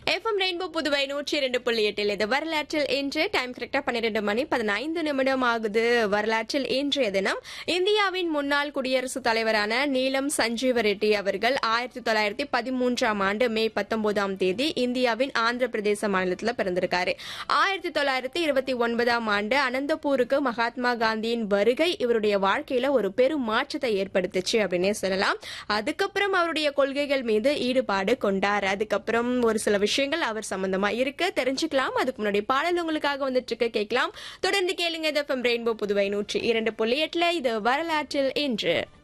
FM rainbow Puduvai நூற்றி இரண்டு புள்ளி எட்டில் இது வரலாற்றில் இன்று டைம் கரெக்டா பன்னிரெண்டு மணி பதினைந்து நிமிடம் ஆகுது வரலாற்றில் இன்றைய தினம் இந்தியாவின் முன்னாள் குடியரசுத் தலைவரான நீலம் சஞ்சீவ ரெட்டி அவர்கள் ஆயிரத்தி தொள்ளாயிரத்தி பதிமூன்றாம் ஆண்டு மே பத்தொன்பதாம் தேதி இந்தியாவின் ஆந்திர பிரதேச மாநிலத்தில் பிறந்திருக்காரு ஆயிரத்தி தொள்ளாயிரத்தி இருபத்தி ஒன்பதாம் ஆண்டு அனந்தபூருக்கு மகாத்மா காந்தியின் வருகை இவருடைய வாழ்க்கையில ஒரு பெரும் மாற்றத்தை ஏற்படுத்துச்சு அப்படின்னே சொல்லலாம் அதுக்கப்புறம் அவருடைய கொள்கைகள் மீது ஈடுபாடு கொண்டார் அதுக்கப்புறம் ஒரு சில விஷயங்கள் அவர் சம்பந்தமா இருக்கு தெரிஞ்சுக்கலாம் அதுக்கு முன்னாடி பாடல் உங்களுக்காக வந்துட்டு இருக்கு கேட்கலாம் தொடர்ந்து கேளுங்க ரெயின்போ புதுவை நூற்றி இரண்டு புள்ளி எட்டுல இது வரலாற்றில் இன்று